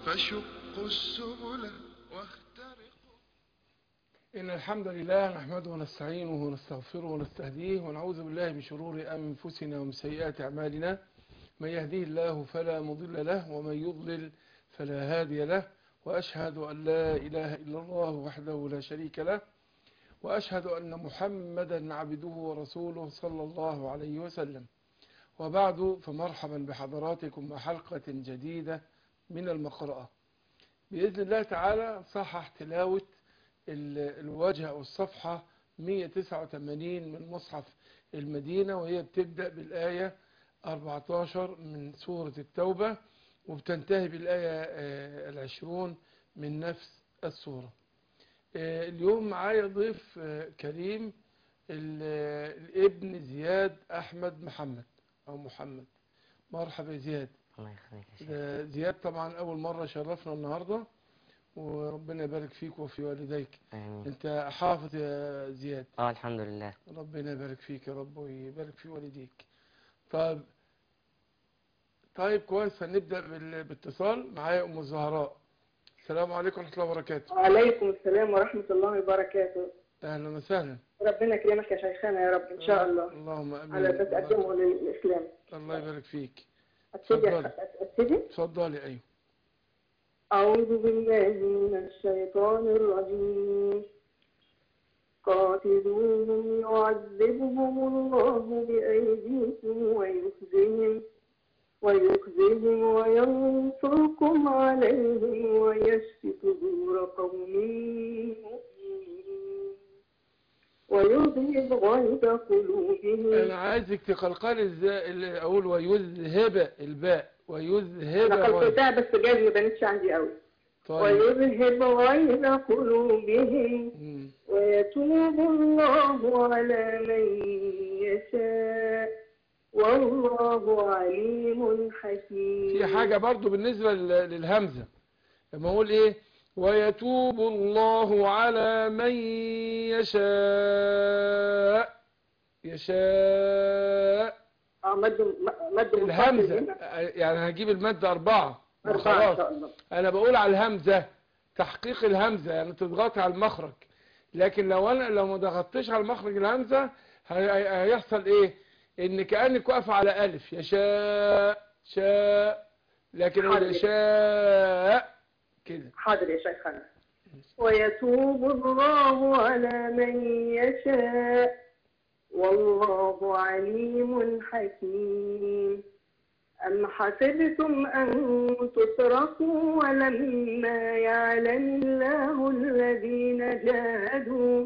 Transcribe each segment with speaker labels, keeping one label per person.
Speaker 1: فشقوا السبل واخترقوا
Speaker 2: إن الحمد لله نحمده ونستعينه ونستغفره ونستهديه ونعوذ بالله من شرور أنفسنا ومن سيئات أعمالنا من يهديه الله فلا مضل له ومن يضلل فلا هادي له وأشهد أن لا إله إلا الله وحده لا شريك له وأشهد أن محمدا عبده ورسوله صلى الله عليه وسلم وبعد فمرحبا بحضراتكم وحلقة جديدة من المقرأة بإذن الله تعالى صحح تلاوة الوجه أو الصفحة 189 من مصحف المدينة وهي بتبدأ بالآية 14 من سورة التوبة وبتنتهي بالآية العشرون من نفس السورة اليوم معايا ضيف كريم الابن زياد أحمد محمد أو محمد مرحبا يا زياد
Speaker 3: الله يخليك يا شيخ
Speaker 2: زياد طبعا أول مرة شرفنا النهاردة وربنا يبارك فيك وفي والديك
Speaker 3: آمين
Speaker 2: انت حافظ يا زياد
Speaker 3: اه الحمد لله
Speaker 2: ربنا يبارك فيك يا رب ويبارك في والديك طيب طيب كويس هنبدأ بال- باتصال معايا أم الزهراء السلام عليكم ورحمة الله وبركاته
Speaker 4: وعليكم السلام ورحمة الله وبركاته
Speaker 2: أهلا وسهلا
Speaker 4: ربنا يكرمك يا شيخنا يا رب إن شاء الله
Speaker 2: اللهم أمين
Speaker 4: على ما تقدمه للإسلام
Speaker 2: الله يبارك فيك
Speaker 4: أبتدي
Speaker 2: اتفضلي.
Speaker 4: أبتدي
Speaker 2: اتفضلي أيوه
Speaker 4: أعوذ بالله من الشيطان الرجيم قاتلوهم يعذبهم الله بأيديكم ويخزيهم ويخزيهم وينصركم عليهم ويشفي صدور قوم مؤمنين ويذهب غيظ قلوبهم
Speaker 2: أنا عايزك تقلقلي ازاي ال- أقول ويذهب الباء ويذهب
Speaker 4: انا
Speaker 2: غيظ.
Speaker 4: قلتها بس جاي ما بانتش عندي قوي
Speaker 2: طيب
Speaker 4: ويذهب غيظ قلوبهم
Speaker 2: مم.
Speaker 4: ويتوب الله على من يشاء والله عليم حكيم
Speaker 2: في حاجة برضو بالنسبة لل- للهمزة لما أقول إيه ويتوب الله على من يشاء يشاء
Speaker 4: اه مد مد منفصل
Speaker 2: الهمزة
Speaker 4: هنا.
Speaker 2: يعني هجيب المد أربعة
Speaker 4: أربعة إن
Speaker 2: خلاص
Speaker 4: شاء الله
Speaker 2: أنا بقول على الهمزة تحقيق الهمزة يعني تضغط على المخرج لكن لو أنا لو ما ضغطتش على مخرج الهمزة هي- هي- هيحصل إيه إن كأنك واقفة على ألف يشاء شاء لكن أقول
Speaker 4: حاضر.
Speaker 2: يشاء كده
Speaker 4: حاضر يا شيخنا ويتوب الله على من يشاء والله عليم حكيم أم حسبتم أن تتركوا ولما يعلم الله الذين جاهدوا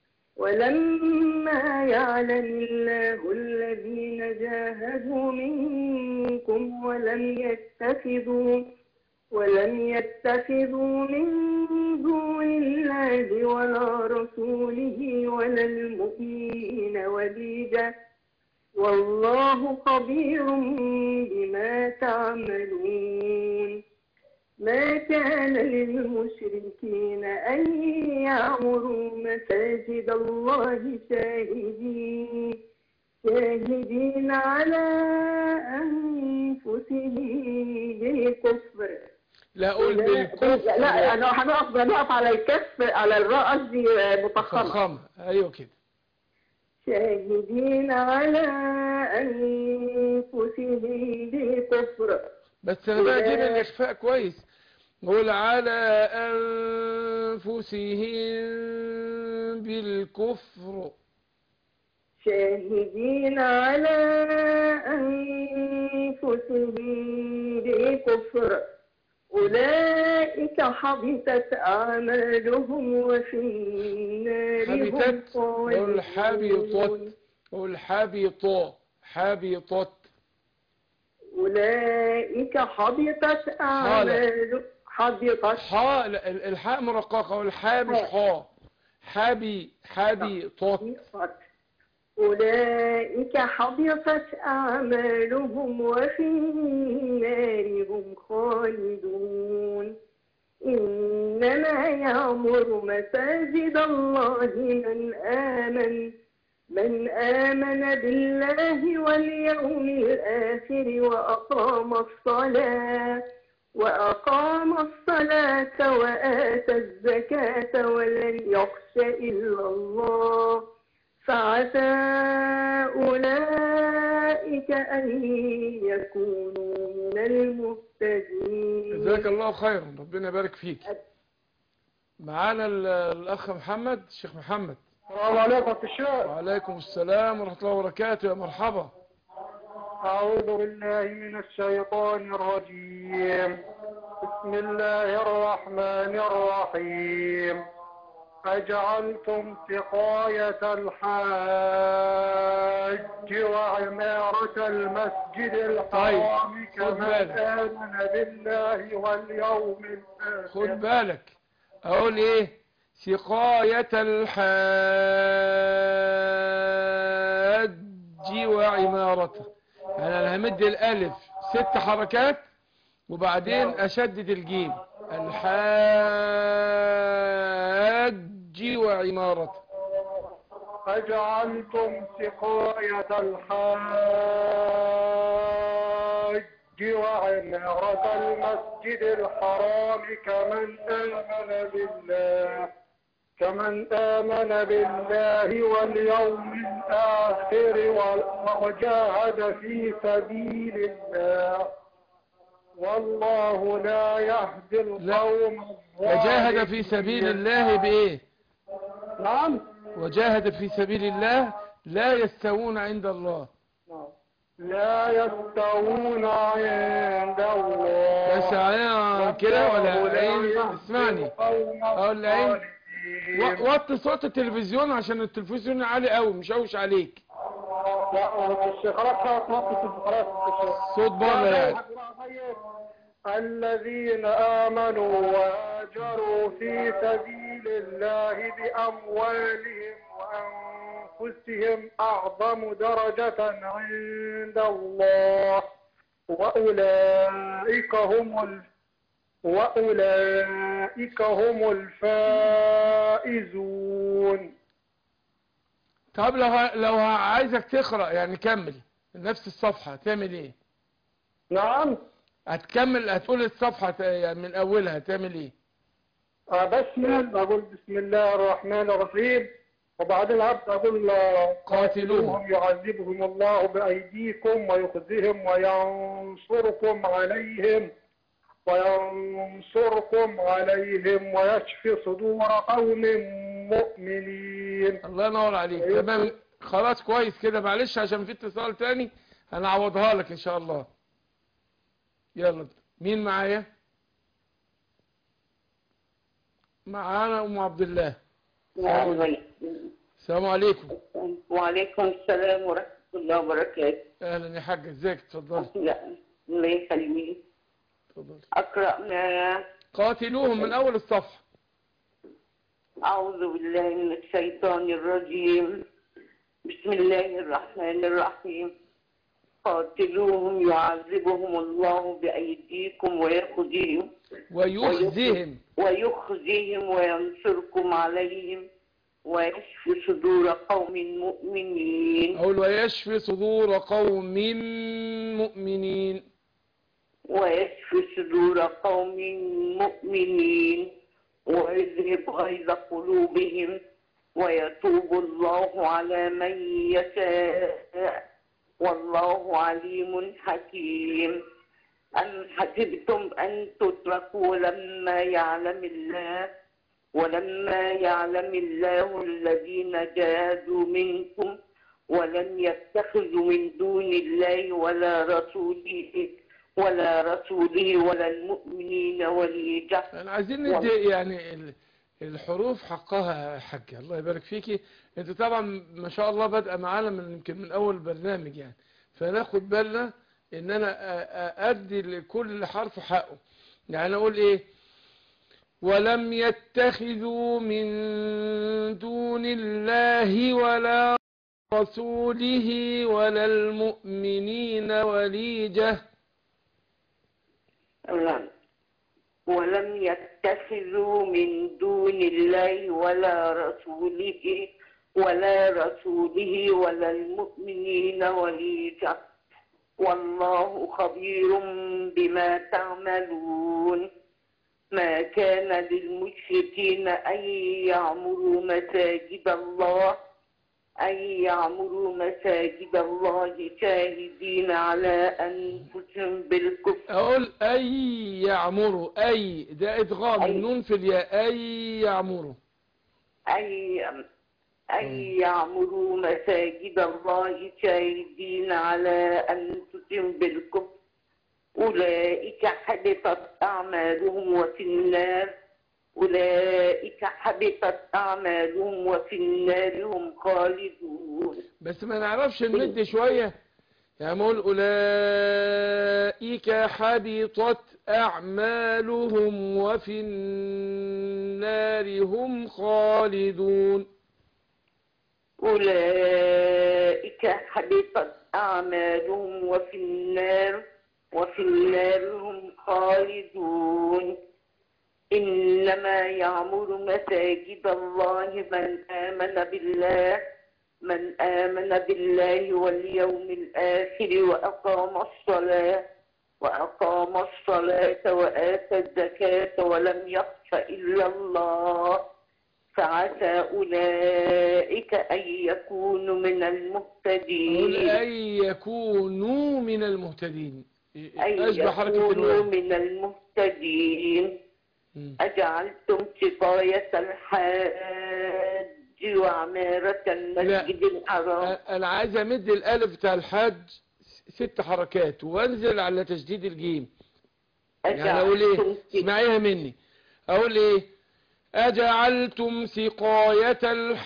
Speaker 4: ولما يعلم الله الذين جاهدوا منكم ولم يتخذوا ولم يتخذوا من دون الله ولا رسوله ولا المؤمنين وليدا والله خبير بما تعملون ما كان للمشركين أن يعمروا مساجد الله شاهدين شاهدين على أنفسهم بالكفر
Speaker 2: لا أقول
Speaker 4: لا
Speaker 2: بالكفر
Speaker 4: لا انا هنقف هنقف على الكف على الراء قصدي مفخمه
Speaker 2: فخامة أيوة كده
Speaker 4: شاهدين على انفسهم بالكفر
Speaker 2: بس أنا بقى أجيب
Speaker 4: لا.
Speaker 2: الإخفاء كويس قول على أنفسهم بالكفر
Speaker 4: شاهدين على انفسهم بالكفر أولئك حبطت أعمالهم وفي النار هم
Speaker 2: حبطت قول حبطت
Speaker 4: خالدون
Speaker 2: قول حبط حبطت
Speaker 4: أولئك حبطت أعمالهم حبطت
Speaker 2: حاء لا، ال- الحاء مرققة والحاء مش حاء حبي حبي طط
Speaker 4: حبطت أولئك حبطت أعمالهم وفي النار هم خالدون إنما يعمر مساجد الله من آمن من آمن بالله واليوم الآخر وأقام الصلاة وأقام الصلاة وآتى الزكاة ولم يخش إلا الله فعسى أولئك أن يكونوا من المهتدين
Speaker 2: جزاك الله خيرا ربنا يبارك فيك معانا ال- الأخ محمد الشيخ محمد
Speaker 3: السلام عليكم في الشيخ
Speaker 2: وعليكم السلام ورحمة الله وبركاته يا مرحبا
Speaker 3: أعوذ بالله من الشيطان الرجيم بسم الله الرحمن الرحيم أجعلتم سقاية الحاج وعمارة المسجد الحرام
Speaker 2: طيب، خد
Speaker 3: كمن
Speaker 2: بالك.
Speaker 3: آمن بالله واليوم
Speaker 2: خد
Speaker 3: الآخر
Speaker 2: بالك أقول إيه سقاية الحاج وعمارته يعني أنا همد الألف ست حركات وبعدين أشدد الجيم الحاج وعمارته
Speaker 3: أجعلتم سقاية الحاج وعمارة المسجد الحرام كمن آمن بالله كمن آمن بالله واليوم الآخر وجاهد في سبيل الله والله لا يهدي القوم
Speaker 2: وجاهد في سبيل الله بإيه
Speaker 3: نعم
Speaker 2: وجاهد في سبيل الله لا يستوون عند الله
Speaker 3: لا يستوون عند الله
Speaker 2: بس علينا كده ولا عين اسمعني اقول عين و- وطي صوت التلفزيون عشان التلفزيون عالي قوي مشوش عليك صوت بره يعني
Speaker 3: الذين آمنوا وهاجروا في سبيل الله بأموالهم وأنفسهم أعظم درجة عند الله وأولئك هم ال... وأولئك هم الفائزون
Speaker 2: طب لو ه- لو ه- عايزك تقرا يعني كمل نفس الصفحه هتعمل ايه
Speaker 3: نعم
Speaker 2: هتكمل هتقول الصفحه ت- يعني من اولها هتعمل ايه
Speaker 3: آه، بسم أقول بسم الله الرحمن الرحيم وبعدين أبدأ أقول آه،
Speaker 2: قاتلوهم.
Speaker 3: يعذبهم الله بأيديكم ويخزيهم وينصركم عليهم وينصركم عليهم ويشفي صدور قوم مؤمنين
Speaker 2: الله ينور عليك
Speaker 3: أيوة.
Speaker 2: تمام خلاص كويس كده معلش عشان في اتصال تاني هنعوضها لك ان شاء الله يلا مين معايا معانا ام عبد الله السلام عليكم
Speaker 5: وعليكم السلام ورحمة الله وبركاته
Speaker 2: اهلا يا حاج ازيك اتفضلي
Speaker 5: لا الله يخليك
Speaker 2: اتفضلي
Speaker 5: أقرأ ما
Speaker 2: قاتلوهم من اول الصفحه
Speaker 5: أعوذ بالله من الشيطان الرجيم بسم الله الرحمن الرحيم قاتلوهم يعذبهم الله بأيديكم ويخزيهم
Speaker 2: ويخزهم
Speaker 5: ويخزيهم وينصركم عليهم ويشفي صدور قوم مؤمنين
Speaker 2: اقول ويشفي صدور قوم مؤمنين
Speaker 5: ويشفي صدور قوم مؤمنين ويذهب غيظ قلوبهم ويتوب الله على من يشاء والله عليم حكيم أم حسبتم أن تتركوا لما يعلم الله ولما يعلم الله الذين جاهدوا منكم ولم يتخذوا من دون الله ولا رسوله ولا رسوله ولا المؤمنين وليجا
Speaker 2: انا عايزين ندي يعني ال- الحروف حقها يا حاج الله يبارك فيكي انت طبعا ما شاء الله بادئه معانا من يمكن من اول برنامج يعني فناخد بالنا ان انا أ- أ- ادي لكل حرف حقه يعني اقول ايه ولم يتخذوا من دون الله ولا رسوله ولا المؤمنين وليجه
Speaker 5: ولم يتخذوا من دون الله ولا رسوله ولا رسوله ولا المؤمنين وليجا والله خبير بما تعملون ما كان للمشركين أن يعمروا مساجد الله أن يعمروا مساجد الله شاهدين على أنفسهم بالكفر
Speaker 2: اقول اي يعمروا اي ده ادغام
Speaker 5: أي.
Speaker 2: النون في الياء اي يعمروا
Speaker 5: أي أن يعمروا مساجد الله شاهدين على أنفسهم بالكفر أولئك حبطت أعمالهم وفي النار أولئك حبطت أعمالهم وفي النار هم خالدون
Speaker 2: بس ما نعرفش نمد شوية يعني نقول أولئك حبطت أعمالهم وفي النار هم خالدون
Speaker 5: أولئك حبطت أعمالهم وفي النار وفي النار هم خالدون إنما يعمر مساجد الله من آمن بالله من آمن بالله واليوم الآخر وأقام الصلاة وأقام الصلاة وآتى الزكاة ولم يخش إلا الله فعسى أولئك أن يكونوا من
Speaker 2: أقول
Speaker 5: المهتدين
Speaker 2: أن يكونوا من المهتدين
Speaker 5: أن
Speaker 2: أشبه حركة
Speaker 5: يكونوا
Speaker 2: الواو
Speaker 5: من المهتدين
Speaker 2: مم.
Speaker 5: أجعلتم سقاية الحاج وعمارة المسجد الحرام
Speaker 2: أنا عايز أمد الألف بتاع الحج ست حركات وأنزل على تشديد الجيم يعني أقول إيه
Speaker 5: أجعلتم سق-
Speaker 2: اسمعيها مني أقول إيه أجعلتم سقاية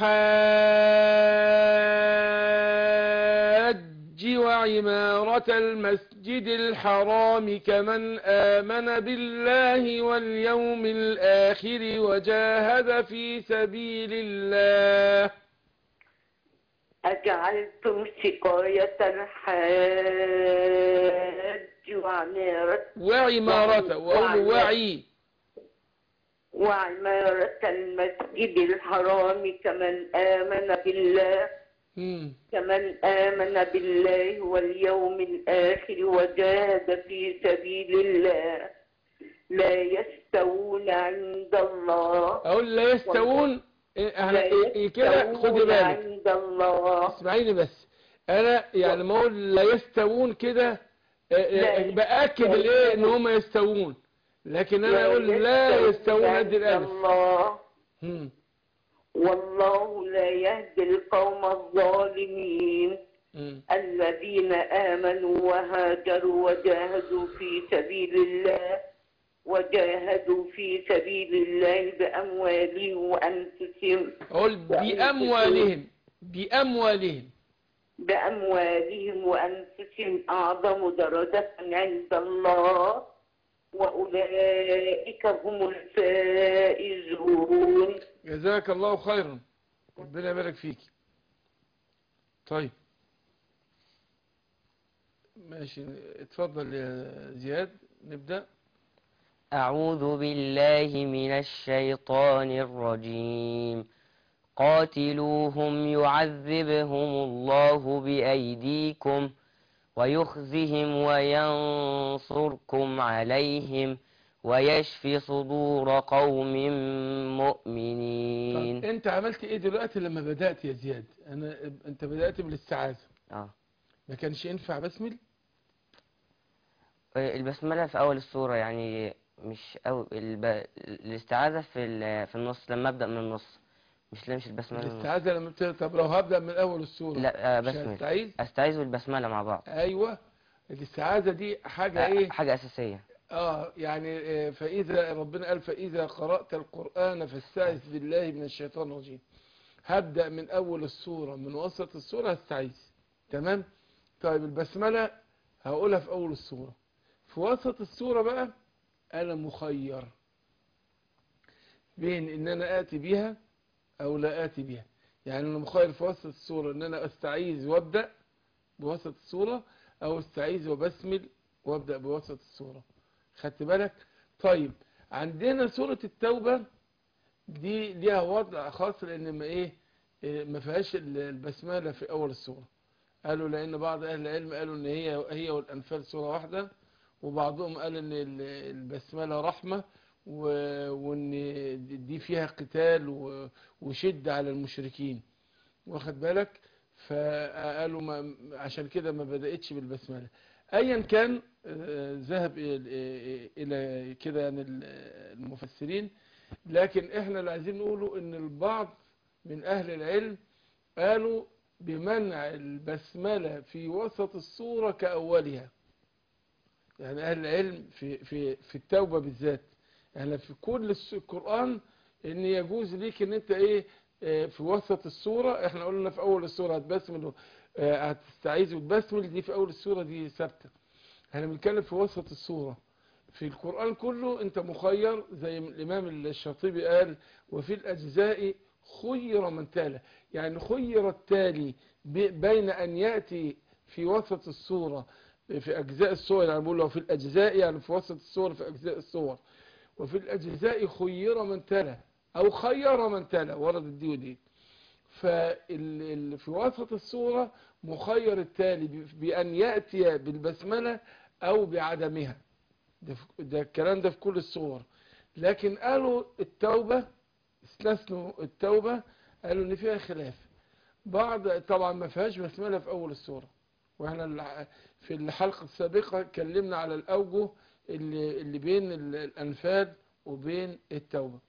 Speaker 2: الحاج وعمارة المسجد الحرام كمن آمن بالله واليوم الآخر وجاهد في سبيل الله
Speaker 5: أجعلتم سقاية الحاج وعمارة
Speaker 2: وعمارة وأقول وعي
Speaker 5: وعمارة المسجد الحرام كمن آمن بالله
Speaker 2: مم.
Speaker 5: كمن آمن بالله واليوم الآخر وجاهد في سبيل الله لا يستوون عند الله
Speaker 2: أقول لا يستوون إيه احنا
Speaker 5: لا
Speaker 2: إيه إيه كده خدي
Speaker 5: يستوون
Speaker 2: بالك
Speaker 5: عند الله
Speaker 2: اسمعيني بس انا يعني ما اقول لا يستوون كده آه، آه،
Speaker 5: لا
Speaker 2: باكد
Speaker 5: يستوون.
Speaker 2: الايه ان هم يستوون لكن انا اقول لا يستوون قد
Speaker 5: عند
Speaker 2: الالف
Speaker 5: الله
Speaker 2: مم.
Speaker 5: والله لا يهدي القوم الظالمين
Speaker 2: مم.
Speaker 5: الذين آمنوا وهاجروا وجاهدوا في سبيل الله وجاهدوا في سبيل الله بأموالهم وأنفسهم
Speaker 2: اقول باموالهم باموالهم
Speaker 5: بأموالهم وأنفسهم أعظم درجة عند الله وأولئك هم الفائزون
Speaker 2: جزاك الله خيرا ربنا يبارك فيك طيب ماشي اتفضل يا زياد نبدأ
Speaker 6: أعوذ بالله من الشيطان الرجيم قاتلوهم يعذبهم الله بأيديكم ويخزهم وينصركم عليهم ويشفي صدور قوم
Speaker 2: طب
Speaker 6: مؤمنين
Speaker 2: انت عملت ايه دلوقتي لما بدأت يا زياد انا انت بدأت بالاستعاذة
Speaker 6: آه.
Speaker 2: ما كانش ينفع بسمل
Speaker 6: البسملة في أول السورة يعني مش أو الب... الاستعاذة في ال... في النص لما أبدأ من النص مش لا مش البسملة من النص.
Speaker 2: الاستعاذة لما بت... طب لو هبدأ من اول السورة
Speaker 6: لا آه،
Speaker 2: مش
Speaker 6: بسمل
Speaker 2: هستعيذ
Speaker 6: أستعيذ والبسملة مع بعض
Speaker 2: ايوه الاستعاذة دي حاجة
Speaker 6: آه،
Speaker 2: ايه
Speaker 6: حاجة أساسية
Speaker 2: اه يعني آه، فاذا ربنا قال فاذا قرأت القرآن فاستعذ بالله من الشيطان الرجيم هبدأ من اول السورة من وسط السورة هستعيذ تمام طيب البسملة هقولها في اول السورة في وسط السورة بقى انا مخير بين ان انا اتي بيها او لا اتي بيها يعني انا مخير في وسط السورة ان انا استعيذ وابدأ بوسط السورة او استعيذ وبسمل وابدأ بوسط السورة خدت بالك طيب عندنا سورة التوبة دي ليها وضع خاص لان ما ايه إيه، ما فيهاش ال- البسملة في اول السورة قالوا لأن بعض أهل العلم قالوا إن هي هي والأنفال سورة واحدة وبعضهم قال إن ال- البسملة رحمة و- وإن دي فيها قتال و- وشدة على المشركين واخد بالك فقالوا ما عشان كده ما بدأتش بالبسملة أيا كان آه، ذهب إلى- إلى كده يعني ال- المفسرين لكن احنا اللي عايزين نقوله ان البعض من اهل العلم قالوا بمنع البسملة في وسط السورة كأولها يعني أهل العلم في, في, في التوبة بالذات يعني في كل الس- القرآن إن يجوز ليك إن أنت إيه آه، في وسط السورة إحنا قلنا في أول السورة هتبسمل و- آه، هتستعيذ وتبسمل دي في أول السورة دي ثابتة احنا بنتكلم في وسط السورة في القرآن كله أنت مخير زي ما الإمام الشاطبي قال وفي الأجزاء خير من تالى يعني خير التالي ب- بين أن يأتي في وسط السورة في أجزاء السور يعني بقول له في الأجزاء يعني في وسط السور في أجزاء السور وفي الأجزاء خير من تلا أو خير من تلا وردت دي ودي ففي وسط السورة مخير التالي ب- بأن يأتي بالبسملة أو بعدمها ده, في- ده الكلام ده في كل السور لكن قالوا التوبة استثنوا التوبة قالوا ان فيها خلاف بعض طبعا ما فيهاش بسملة في اول السورة واحنا الع- في الحلقة السابقة اتكلمنا على الاوجه اللي, اللي بين ال- الانفال وبين التوبة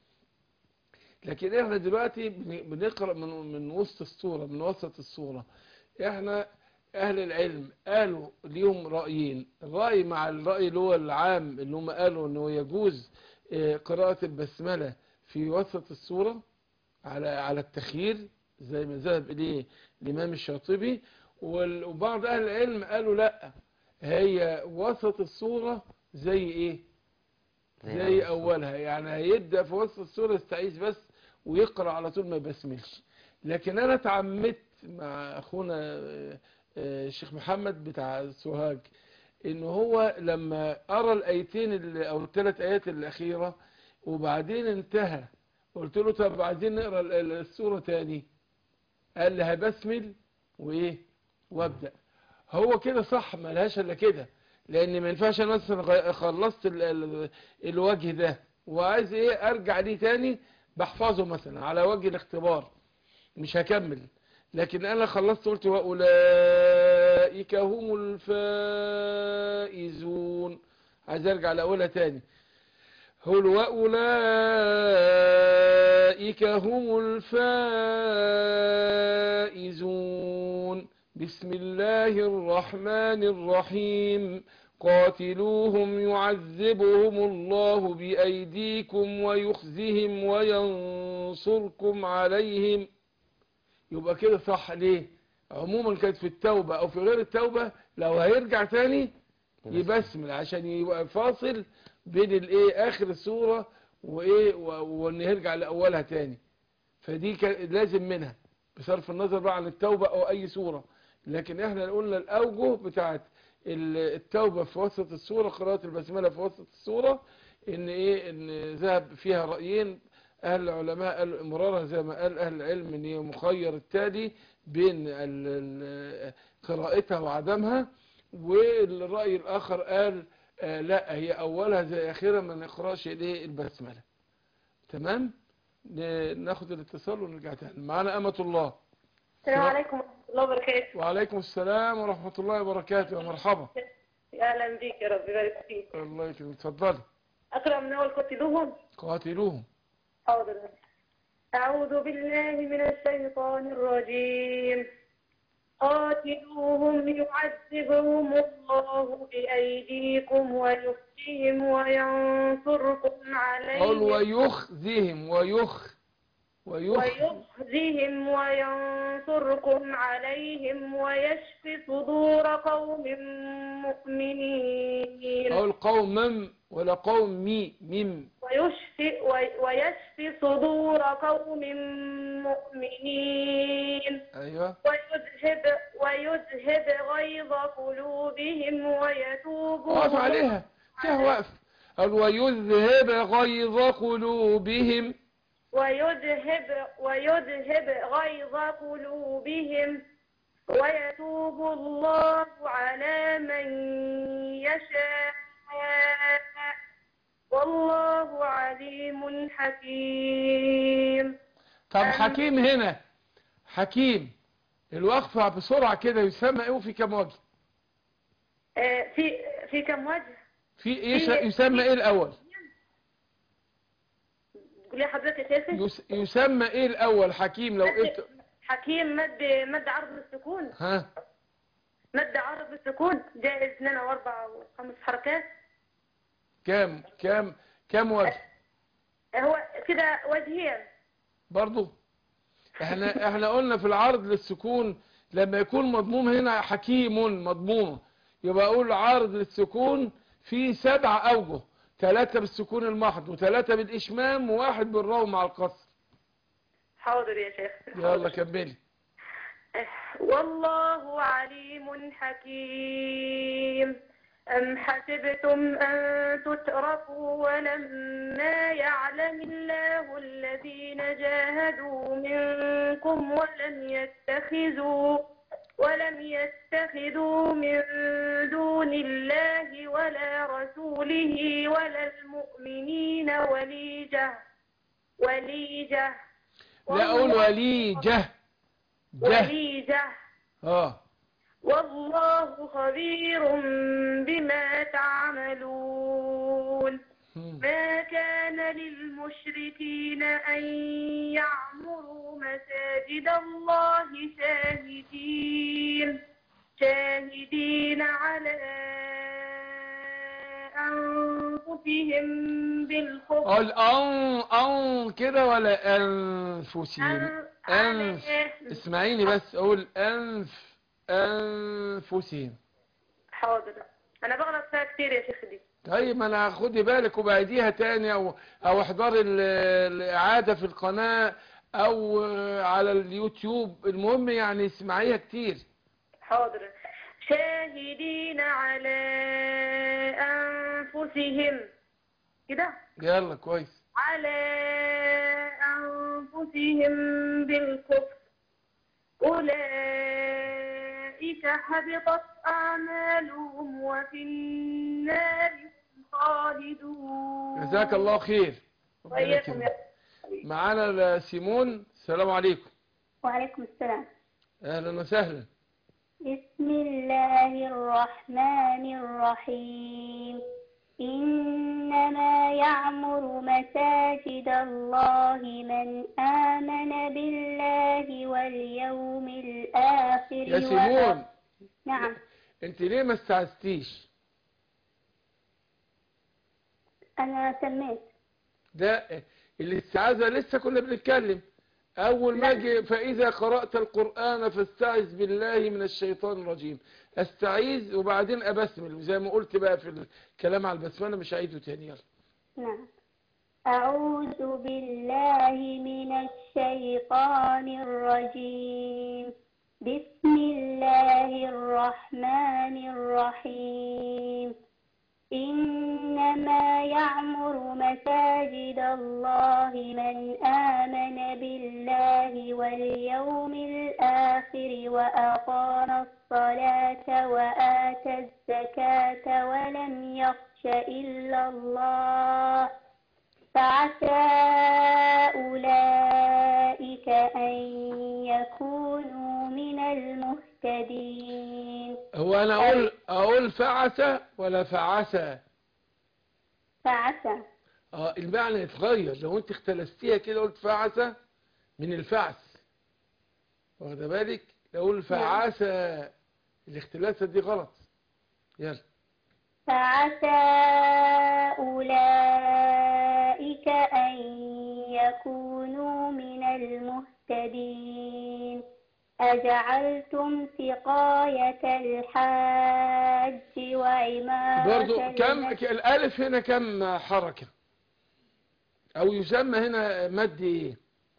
Speaker 2: لكن احنا دلوقتي بن- بنقرأ من, من وسط السورة من وسط السورة احنا اهل العلم قالوا ليهم رأيين الرأي مع الرأي اللي هو العام اللي هم قالوا انه يجوز آه، قراءة البسملة في وسط السورة على على التخيير زي ما ذهب إليه الإمام الشاطبي وال- وبعض أهل العلم قالوا لا هي وسط السورة زي إيه
Speaker 6: زي
Speaker 2: زي
Speaker 6: أول السورة.
Speaker 2: أولها يعني هيبدأ في وسط السورة يستعيذ بس ويقرأ على طول ما يبسملش لكن أنا اتعمدت مع أخونا آه، آه، الشيخ محمد بتاع سوهاج إن هو لما أرى الآيتين اللي- أو الثلاث آيات الأخيرة وبعدين انتهى قلت له طب عايزين نقرا ال- ال- السوره تاني قال لي هبسمل وايه وابدا هو كده صح ملهاش الا كده لان ما ينفعش انا مثلا غ- خلصت ال ال الوجه ده وعايز ايه ارجع ليه تاني بحفظه مثلا على وجه الاختبار مش هكمل لكن انا خلصت قلت واولئك هم الفائزون عايز ارجع لاولها تاني قل وأولئك هم الفائزون بسم الله الرحمن الرحيم قاتلوهم يعذبهم الله بأيديكم ويخزهم وينصركم عليهم يبقى كده صح ليه عموما كانت في التوبة أو في غير التوبة لو هيرجع تاني يبسمل عشان يبقى فاصل بين الايه اخر السورة وايه و- وان يرجع لاولها تاني فدي كان لازم منها بصرف النظر بقى عن التوبة او اي سورة لكن احنا قلنا الاوجه بتاعت ال- التوبة في وسط السورة قراءة البسملة في وسط السورة ان ايه ان ذهب فيها رأيين اهل العلماء قالوا امرارها زي ما قال اهل العلم ان هي مخير التالي بين ال- ال- قراءتها وعدمها والرأي الآخر قال آه لا هي أولها زي آخرها ما نقراش الايه البسملة تمام ن- ناخد الاتصال ونرجع تاني معانا أمة الله
Speaker 7: السلام عليكم ورحمة الله وبركاته
Speaker 2: وعليكم السلام ورحمة الله وبركاته يا مرحبا
Speaker 7: أهلا بك يا رب يبارك فيك
Speaker 2: الله يكرمك اتفضلي
Speaker 7: أقرأ من أول قتلوهم
Speaker 2: قاتلوهم
Speaker 7: حاضر أعوذ بالله من الشيطان الرجيم قاتلوهم يعذبهم الله بأيديكم ويخزيهم وينصركم
Speaker 2: قال
Speaker 7: عليهم
Speaker 2: ويخزيهم ويخ ويخ
Speaker 7: ويخزيهم وينصركم عليهم ويشفي صدور قوم مؤمنين
Speaker 2: أو القوم مم ولا قوم مي ميم
Speaker 7: ويشفي وي- ويشفي صدور قوم مؤمنين
Speaker 2: أيوه
Speaker 7: ويذهب ويذهب غيظ قلوبهم ويتوب
Speaker 2: وقف عليها فيها وقف قال ويذهب غيظ قلوبهم
Speaker 7: ويذهب ويذهب غيظ قلوبهم ويتوب الله على من يشاء والله عليم حكيم
Speaker 2: طب
Speaker 7: أم-
Speaker 2: حكيم هنا حكيم الوقفة بسرعة كده يسمى ايه وفي كم وجه
Speaker 7: آه، في في كم وجه
Speaker 2: في ايه
Speaker 7: في-
Speaker 2: يسمى ايه الاول
Speaker 7: قولي حضرتك يا شيخي
Speaker 2: يس يسمى ايه الاول حكيم لو قلت
Speaker 7: حكيم مد مد عرض السكون
Speaker 2: ها
Speaker 7: مد عرض السكون جائز اثنين واربع وخمس حركات
Speaker 2: كام كام كام وجه
Speaker 7: هو كده وجهين
Speaker 2: برضو احنا احنا قلنا في العرض للسكون لما يكون مضموم هنا حكيم مضموم يبقى اقول عرض للسكون في سبع اوجه ثلاثة بالسكون المحض وثلاثة بالاشمام وواحد بالراو مع القصر
Speaker 7: حاضر يا شيخ
Speaker 2: يلا كملي
Speaker 7: والله عليم حكيم أم حسبتم أن تتركوا ولما يعلم الله الذين جاهدوا منكم ولم يتخذوا ولم يتخذوا من دون الله ولا رسوله ولا المؤمنين وليجة وليجة
Speaker 2: لا اقول ولي جه جه
Speaker 7: وليجة
Speaker 2: اه
Speaker 7: والله خبير بما تعملون
Speaker 2: مم.
Speaker 7: ما كان للمشركين أن يعمروا مساجد الله شاهدين شاهدين على أنفسهم بالكفر
Speaker 2: قال ان ان كده ولا انفسهم
Speaker 7: أن-
Speaker 2: انف
Speaker 7: عليه-
Speaker 2: اسمعيني بس اقول انف انفسهم
Speaker 7: حاضر أنا بغلط فيها كتير يا شيخ دي
Speaker 2: طيب ما انا خدي بالك وبعديها تاني او او احضري ال- الاعادة في القناة او على اليوتيوب المهم يعني اسمعيها كتير
Speaker 7: حاضر شاهدين على أنفسهم كده
Speaker 2: يلا كويس
Speaker 7: على أنفسهم بالكفر أولئك حبطت أعمالهم وفي النار هم خالدون
Speaker 2: جزاك الله خير ربنا
Speaker 7: وإياكم
Speaker 2: يكرمك.
Speaker 7: يا
Speaker 2: معانا سيمون السلام عليكم
Speaker 8: وعليكم السلام
Speaker 2: اهلا وسهلا
Speaker 8: بسم الله الرحمن الرحيم إنما يعمر مساجد الله من آمن بالله واليوم الآخر
Speaker 2: يا سيمون
Speaker 8: نعم
Speaker 2: انت ليه ما استعذتيش
Speaker 8: أنا سميت
Speaker 2: ده الاستعاذة لسه كنا بنتكلم اول ما اجي فاذا قرأت القرآن فاستعذ بالله من الشيطان الرجيم استعيذ وبعدين ابسمل زي ما قلت بقى في الكلام على البسملة مش هعيده تاني يلا
Speaker 8: نعم أعوذ بالله من الشيطان الرجيم بسم الله الرحمن الرحيم إنما يعمر مساجد الله من آمن بالله واليوم الآخر وأقام الصلاة وآتى الزكاة ولم يخش إلا الله فعسى أولئك أن يكونوا من المهتدين
Speaker 2: هو انا اقول اقول فعسى ولا فعسى
Speaker 8: فعسى
Speaker 2: اه المعنى يتغير لو انت اختلستيها كده قلت فعسى من الفعس واخده بالك لو اقول فعسى الاختلاسة دي غلط يلا
Speaker 8: فعسى أولئك أن يكونوا من المهتدين أجعلتم سقاية الحاج وعمارة
Speaker 2: برضو كم
Speaker 8: المسجد
Speaker 2: الالف هنا كم حركة او يسمى هنا مد ايه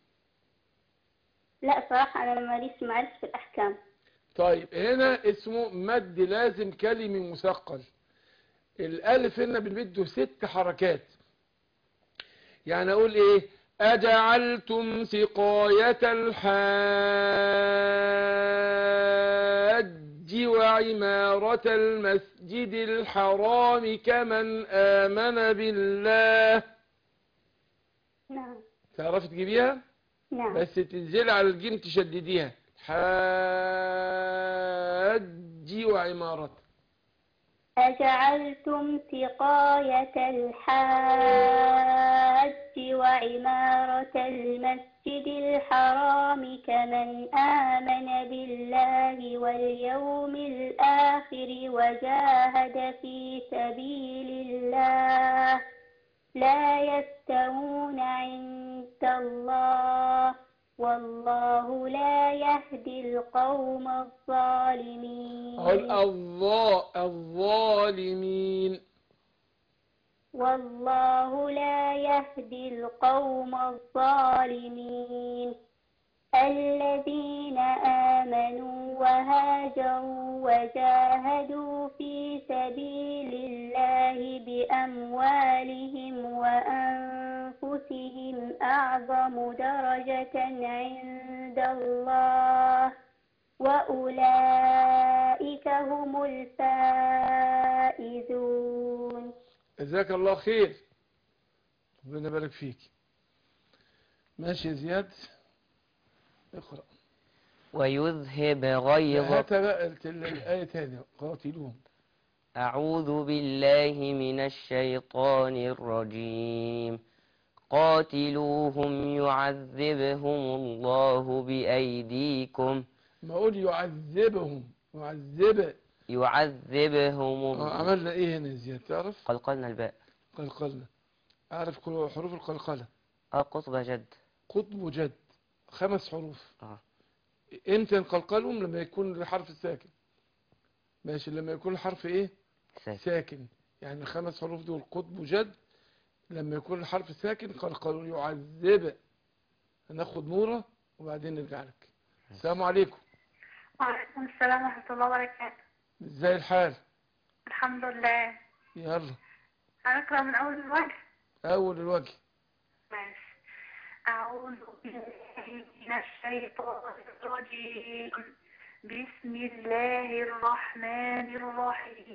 Speaker 8: لا صراحة أنا ماليش معرفة في الأحكام
Speaker 2: طيب هنا اسمه مد لازم كلمي مثقل الالف هنا بنمده ست حركات يعني اقول ايه اجعلتم سقاية وعمارة المسجد الحرام كمن آمن بالله
Speaker 8: نعم
Speaker 2: تعرفي تجيبيها
Speaker 8: نعم
Speaker 2: بس تنزلي على الجيم تشدديها حاج وعمارة
Speaker 8: أجعلتم سقاية الحاج وعمارة المسجد الحرام كمن آمن بالله واليوم الآخر وجاهد في سبيل الله لا يستوون عند الله والله لا يهدي القوم الظالمين
Speaker 2: أقول الظا الظالمين
Speaker 8: والله لا يهدي القوم الظالمين الذين آمنوا وهاجروا وجاهدوا في سبيل الله بأموالهم وأنفسهم أعظم درجة عند الله وأولئك هم الفائزون
Speaker 2: جزاك الله خير ربنا يبارك فيك ماشي يا زياد اقرأ
Speaker 6: ويذهب غيظ
Speaker 2: هات بقى الت- الآية تانية قاتلوهم
Speaker 6: أعوذ بالله من الشيطان الرجيم قاتلوهم يعذبهم الله بأيديكم
Speaker 2: ما أقول يعذبهم يعذب
Speaker 6: يعذبهم
Speaker 2: آه،
Speaker 6: الله
Speaker 2: عملنا ايه هنا يا زياد تعرف
Speaker 6: قلقلنا الباء
Speaker 2: قلقلنا اعرف كل حروف القلقلة
Speaker 6: اه قطب جد
Speaker 2: قطب جد خمس حروف
Speaker 6: اه
Speaker 2: امتى نقلقلهم لما يكون الحرف ساكن ماشي لما يكون الحرف ايه
Speaker 6: ساكن
Speaker 2: ساكن يعني الخمس حروف دول قطب جد لما يكون الحرف ساكن قلقلوا يعذب هناخد نورة وبعدين نرجع لك السلام عليكم
Speaker 7: وعليكم السلام ورحمة الله وبركاته
Speaker 2: ازاي الحال
Speaker 7: الحمد لله
Speaker 2: يلا
Speaker 7: هنقرأ من أول الوجه
Speaker 2: اول الوجه
Speaker 7: ماشي أعوذ بالله من الشيطان الرجيم بسم الله الرحمن الرحيم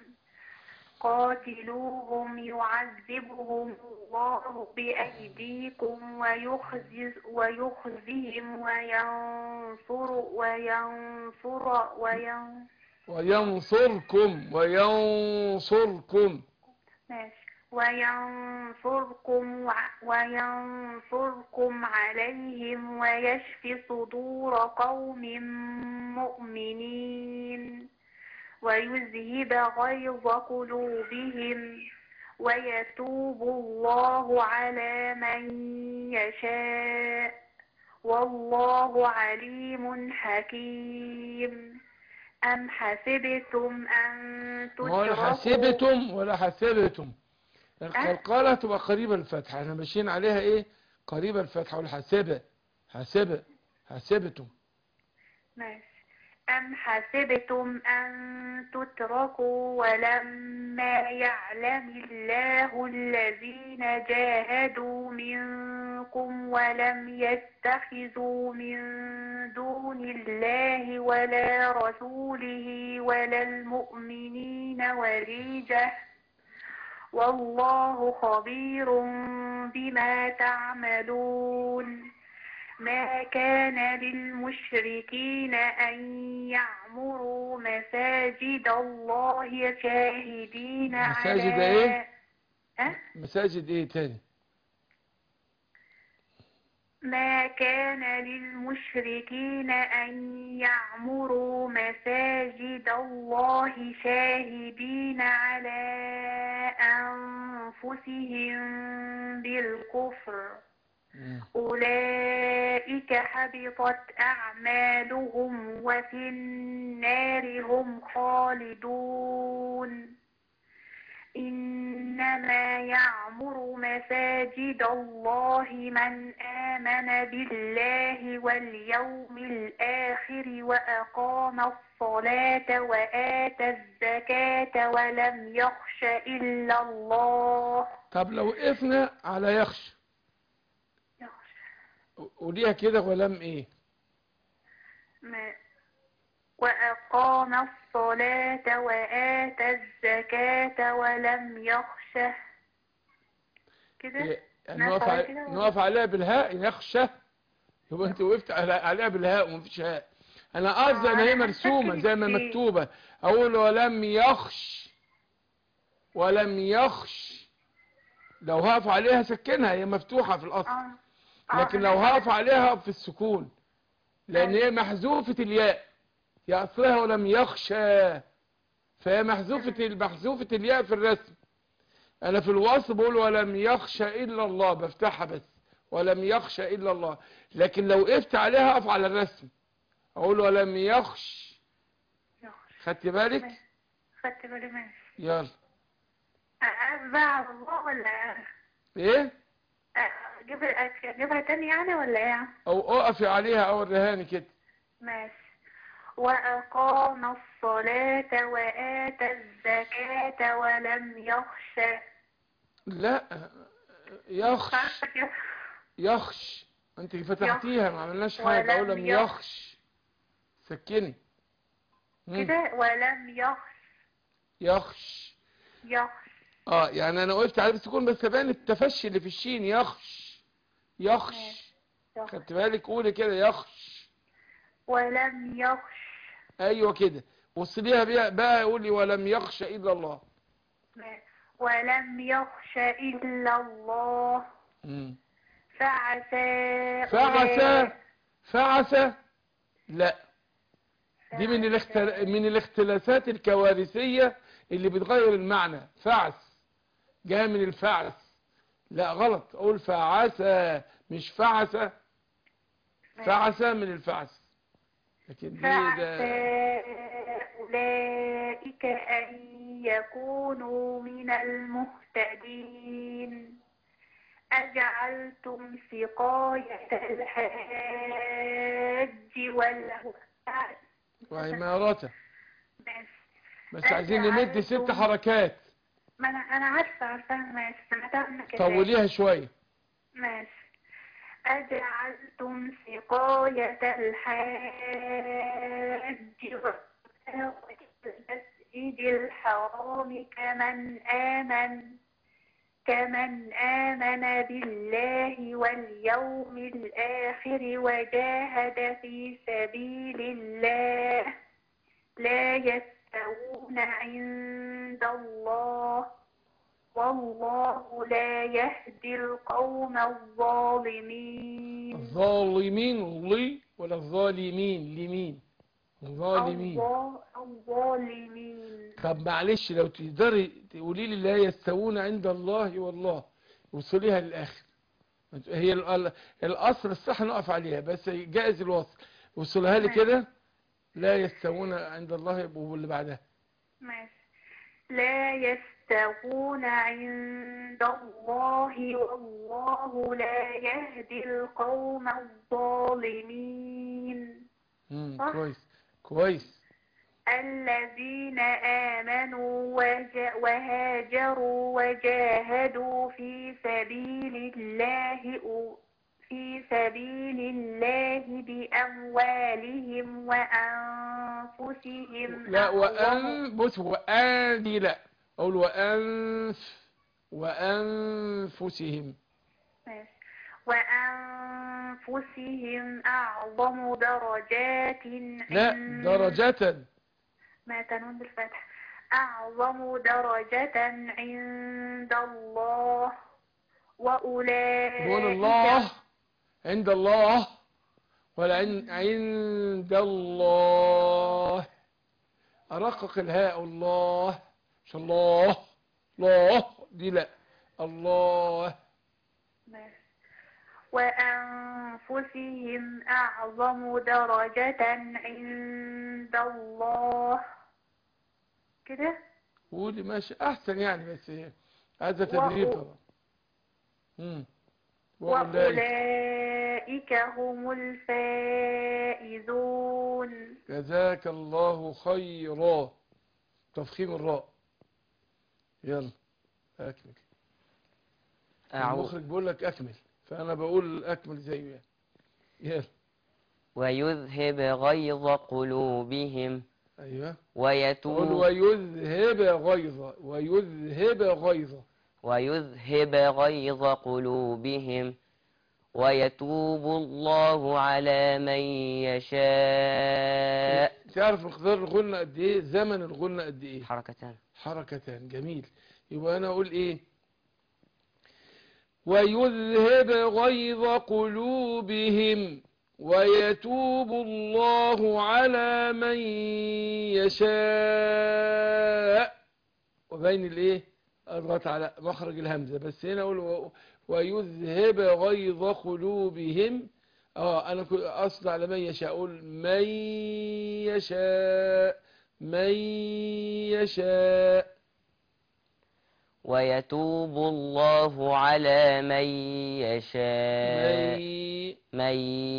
Speaker 7: قاتلوهم يعذبهم الله بأيديكم ويخزي ويخزيهم وينصر وينصر وين
Speaker 2: وينصركم وينصركم
Speaker 7: ماشي وينصركم ع- وينصركم عليهم ويشفي صدور قوم مؤمنين ويذهب غيظ قلوبهم ويتوب الله على من يشاء والله عليم حكيم أم حسبتم أن
Speaker 2: ولا
Speaker 7: تتركوا
Speaker 2: حسبتم ولا حسبتم القلقلة تبقى قريبة الفتحة احنا ماشيين عليها ايه قريبة الفتحة والحسبة حسبة حسبتم
Speaker 7: ماشي أم حسبتم أن تتركوا ولما يعلم الله الذين جاهدوا منكم ولم يتخذوا من دون الله ولا رسوله ولا المؤمنين وليجة والله خبير بما تعملون ما كان للمشركين أن يعمروا مساجد الله شاهدين
Speaker 2: مساجد
Speaker 7: على
Speaker 2: إيه؟
Speaker 7: أه؟
Speaker 2: مساجد ايه تاني
Speaker 7: ما كان للمشركين أن يعمروا مساجد الله شاهدين على أنفسهم بالكفر
Speaker 2: مم.
Speaker 7: أولئك حبطت أعمالهم وفي النار هم خالدون إنما يعمر مساجد الله من آمن بالله واليوم الآخر وأقام الصلاة وآتى الزكاة ولم يخش إلا الله
Speaker 2: طب لو وقفنا على يخشى
Speaker 7: يخشى
Speaker 2: قوليها كده ولم ايه
Speaker 7: ما وأقام الصلاة وآتى الزكاة ولم يخشه كده
Speaker 2: يعني
Speaker 7: نقف
Speaker 2: نقف
Speaker 7: على
Speaker 2: على-
Speaker 7: كده ولا؟
Speaker 2: نقف عليها بالهاء يخشى يبقى انت وقفت على- عليها بالهاء ومفيش هاء انا قصدي ان
Speaker 7: أنا
Speaker 2: هي
Speaker 7: حاسة
Speaker 2: مرسومه زي ما
Speaker 7: كده كتير.
Speaker 2: مكتوبه اقول ولم يخش ولم يخش لو هقف عليها سكنها هي مفتوحه في الاصل
Speaker 7: اه آه،
Speaker 2: لكن
Speaker 7: أنا
Speaker 2: لو
Speaker 7: حاسة-
Speaker 2: هقف عليها هقف في السكون لان هي محذوفه الياء هي اصلها ولم يخشى فهي محذوفه محذوفه الياء في الرسم انا في الوصف بقول ولم يخشى الا الله بفتحها بس ولم يخشى الا الله لكن لو وقفت عليها اقف على الرسم اقول ولم يخش خدت بالك
Speaker 7: ماشي. خدت بالي ماشي
Speaker 2: يلا
Speaker 7: أقف بقى على الله ولا
Speaker 2: ايه
Speaker 7: أجيبها أجيبها تاني يعني ولا إيه؟
Speaker 2: او اقفي عليها او الرهاني كده
Speaker 7: ماشي وأقام الصلاة وآتى الزكاة ولم يخش
Speaker 2: لا يخش يخش انت فتحتيها ما عملناش حاجه اقول
Speaker 7: ولم
Speaker 2: لم
Speaker 7: يخش.
Speaker 2: يخش سكني مم.
Speaker 7: كده ولم يخش
Speaker 2: يخش
Speaker 7: يخش
Speaker 2: اه يعني انا وقفت على السكون بس بان التفشي اللي في الشين يخش يخش
Speaker 7: يخش.
Speaker 2: خدت بالك قولي كده يخش
Speaker 7: ولم يخش
Speaker 2: ايوه كده وصليها بيها بقى قولي ولم يخش الا الله
Speaker 7: ولم يخش إلا الله
Speaker 2: مم.
Speaker 7: فعسى
Speaker 2: فعسى
Speaker 7: أولئك-
Speaker 2: فعسى لا دي من الاختل... من الاختلاسات الكوارثية اللي بتغير المعنى فعس جاء من الفعس لا غلط اقول فعسى مش فعسى فعسى من الفعس لكن دي
Speaker 7: فعسى
Speaker 2: ده
Speaker 7: أولئك أن يكونوا من المهتدين أجعلتم سقاية الحاج والهدى
Speaker 2: وعمارته
Speaker 7: بس
Speaker 2: بس عايزين نمد ست حركات
Speaker 7: ما أنا أنا عارفة عارفة ماشي سمعتها منك
Speaker 2: طوليها شوية
Speaker 7: ماشي أجعلتم سقاية الحاج والمسجد الحرام كمن آمن كمن آمن بالله واليوم الآخر وجاهد في سبيل الله لا يستوون عند الله والله لا يهدي القوم الظالمين
Speaker 2: الظالمين لي ولا الظالمين لمين الظالمين
Speaker 7: الله الظالمين
Speaker 2: طب معلش لو تقدري تقولي لي لا يستوون عند الله والله وصليها للاخر هي ال- ال- الاصل الصح نقف عليها بس جائز الوصل وصلها لي كده لا يستوون عند الله يبقوا واللي بعدها
Speaker 7: ماشي لا يستوون عند الله والله لا يهدي القوم الظالمين
Speaker 2: امم
Speaker 7: صح.
Speaker 2: كويس كويس
Speaker 7: الذين آمنوا وج- وهاجروا وجاهدوا في سبيل الله أو- في سبيل الله بأموالهم وأنفسهم
Speaker 2: لا
Speaker 7: أعظم-
Speaker 2: وأن بص وأن دي لا أقول وأنف وأنفسهم
Speaker 7: ماشي. وأنفسهم أعظم درجات
Speaker 2: لا
Speaker 7: عند-
Speaker 2: درجة
Speaker 7: ما تنون بالفتح أعظم درجة عند الله وأولئك
Speaker 2: بقول الله عند الله ولا عن- عند الله أرقق الهاء الله مش الله الله دي لا الله
Speaker 7: وأنفسهم أعظم درجة عند الله كده
Speaker 2: قولي ماشي أحسن يعني بس هذا تدريب
Speaker 7: وأ-
Speaker 2: طبعا مم. وأولئك
Speaker 7: وأولئك هم الفائزون
Speaker 2: جزاك الله خيرا تفخيم الراء يلا أكمل
Speaker 6: أعوذ
Speaker 2: المخرج بيقول لك أكمل فأنا بقول أكمل زيه يعني يلا
Speaker 6: ويذهب غيظ قلوبهم
Speaker 2: ايوه قل
Speaker 6: ويتوب
Speaker 2: ويذهب غيظ ويذهب غيظ
Speaker 6: ويذهب غيظ قلوبهم ويتوب الله على من يشاء
Speaker 2: تعرف مقدار الغنة قد ايه زمن الغنة قد ايه
Speaker 6: حركتان
Speaker 2: حركتان جميل يبقى انا اقول ايه ويذهب غيظ قلوبهم ويتوب الله على من يشاء وبين الايه اضغط على مخرج الهمزه بس هنا اقول و- ويذهب غيظ قلوبهم اه انا كنت اقصد على من يشاء اقول من يشاء من يشاء
Speaker 6: ويتوب الله على من يشاء
Speaker 2: مي
Speaker 6: من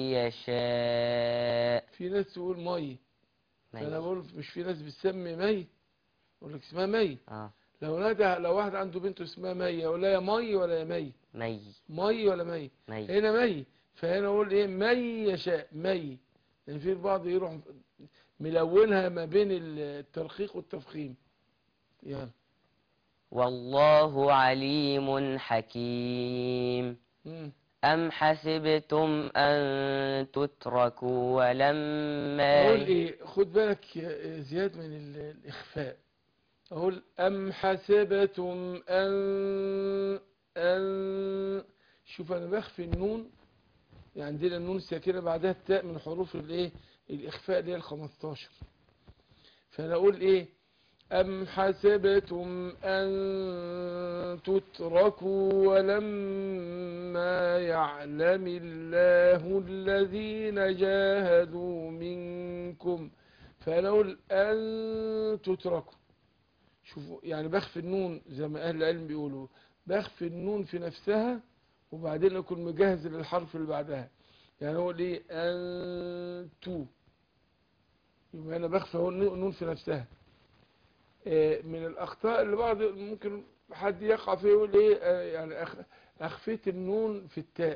Speaker 6: يشاء
Speaker 2: في ناس تقول مي فانا
Speaker 6: من
Speaker 2: بقول مش في ناس بتسمي مي اقول لك اسمها مي
Speaker 6: اه
Speaker 2: لو نادى لو واحد عنده بنته اسمها مي اقول لها يا مي ولا يا مي
Speaker 6: مي
Speaker 2: مي ولا مي
Speaker 6: مي
Speaker 2: هنا مي فهنا اقول ايه مي يشاء مي لان في البعض يروح ملونها ما بين الترخيق والتفخيم يلا
Speaker 6: والله عليم حكيم
Speaker 2: مم.
Speaker 6: أم حسبتم أن تتركوا ولما
Speaker 2: اقول ايه خد بالك يا زياد من ال- الاخفاء اقول ام حسبتم ان ان شوف انا بخفي النون يعني عندنا النون الساكنه بعدها التاء من حروف الايه الاخفاء اللي هي ال 15 فانا اقول ايه ام حسبتم ان تتركوا ولما يعلم الله الذين جاهدوا منكم فانا اقول ان تتركوا شوفوا يعني بخفي النون زي ما اهل العلم بيقولوا بخفي النون في نفسها وبعدين اكون مجهز للحرف اللي بعدها يعني اقول ايه انتو يبقى انا بخفي اهو النون النون في نفسها آه، من الاخطاء اللي بعض ممكن حد يقع فيه يقول ايه آه، يعني أخ- اخفيت النون في التاء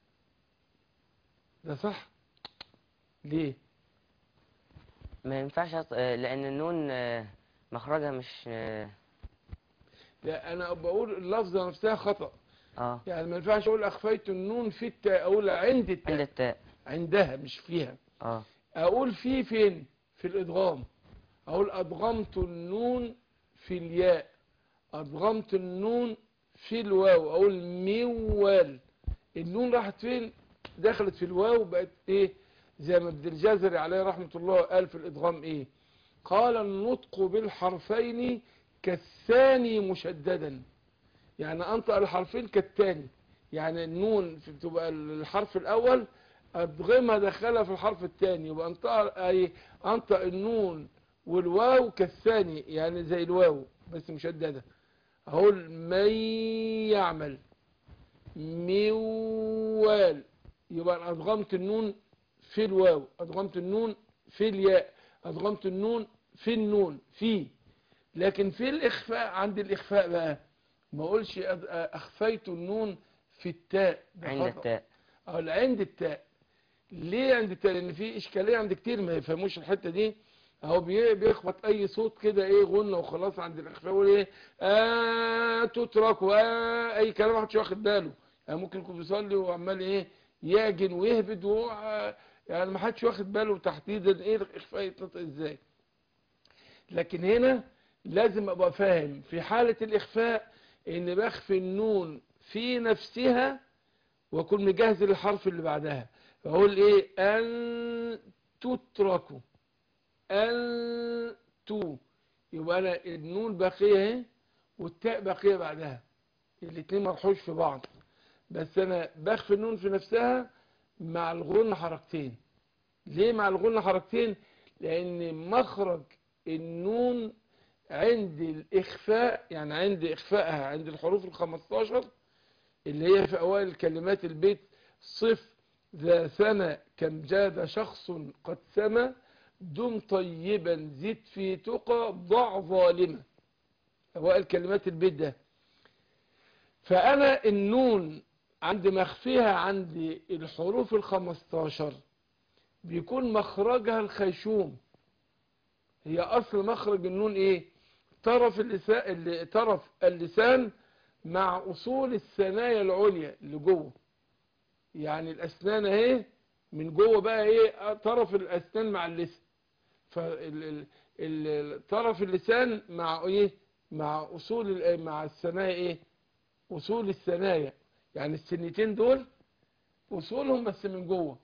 Speaker 2: ده صح ليه
Speaker 6: ما ينفعش أط- آه، لأن النون آه، مخرجها مش اه
Speaker 2: لا انا بقول اللفظه نفسها خطأ
Speaker 6: آه،
Speaker 2: يعني ما ينفعش اقول اخفيت النون في التاء اقول عند
Speaker 6: عند
Speaker 2: التاء
Speaker 6: التاء
Speaker 2: عندها مش فيها
Speaker 6: اه
Speaker 2: اقول في فين في الادغام اقول ادغمت النون في الياء ادغمت النون في الواو اقول موال النون راحت فين دخلت في الواو بقت ايه زي ما ابن الجزري عليه رحمة الله قال في الادغام ايه قال النطق بالحرفين كالثاني مشددا يعني انطق الحرفين كالثاني يعني النون في- بتبقى الحرف الاول ادغمها دخلها في الحرف الثاني يبقى انطق اي انطق النون والواو كالثاني يعني زي الواو بس مشدده اقول من يعمل موال يبقى أنا ادغمت النون في الواو ادغمت النون في الياء ادغمت النون في النون في لكن في الاخفاء عند الاخفاء بقى ما اقولش أد- اخفيت النون في التاء ده
Speaker 6: عند
Speaker 2: خطأ.
Speaker 6: التاء
Speaker 2: أو عند التاء ليه عند التاء لان في اشكاليه عند كتير ما يفهموش الحته دي اهو بي- بيخبط اي صوت كده ايه غنى وخلاص عند الاخفاء يقول ايه آه تترك آه اي كلام محدش واخد باله يعني ممكن يكون بيصلي وعمال ايه ياجن ويهبد و يعني ما حدش واخد باله تحديدا ايه الاخفاء يتنطق ازاي لكن هنا لازم ابقى فاهم في حاله الاخفاء ان بخفي النون في نفسها واكون مجهز للحرف اللي بعدها فاقول ايه ان تتركوا ان تو يبقى انا النون باقيه اهي والتاء باقيه بعدها الاتنين مرحوش في بعض بس انا بخفي النون في نفسها مع الغن حركتين ليه مع الغن حركتين لان مخرج النون عند الاخفاء يعني عند اخفائها عند الحروف الخمستاشر اللي هي في أوائل كلمات البيت صف ذا سنة كم جاد شخص قد سما دم طيبا زد في تقى ضع ظالما أوائل كلمات البيت ده فأنا النون عند مخفيها عند الحروف الخمستاشر بيكون مخرجها الخيشوم هي اصل مخرج النون ايه طرف اللسان اللي طرف اللسان مع اصول الثنايا العليا اللي جوه يعني الاسنان اهي من جوه بقى ايه طرف الاسنان مع اللسان فطرف اللسان مع ايه مع اصول ال- مع الثنايا ايه اصول الثنايا يعني السنتين دول اصولهم بس من جوه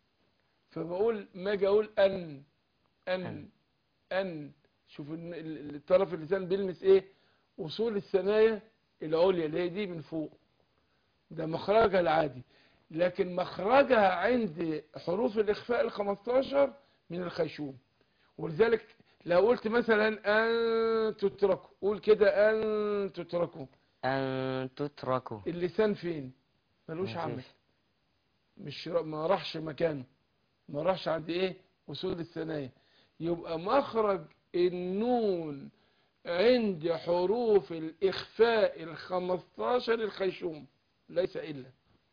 Speaker 2: فبقول ما اجي اقول ان ان ان شوف ال- ال- الطرف اللسان بيلمس ايه اصول الثنايا العليا اللي هي دي من فوق ده مخرجها العادي لكن مخرجها عند حروف الاخفاء ال 15 من الخيشوم ولذلك لو قلت مثلا ان تتركوا قول كده ان تتركوا
Speaker 6: أن تتركوا
Speaker 2: اللسان فين ملوش
Speaker 6: مفيش.
Speaker 2: عمل مش را- ما راحش مكانه ما راحش عند ايه اصول الثنايا يبقى مخرج النون عند حروف الاخفاء الخمستاشر الخيشوم ليس الا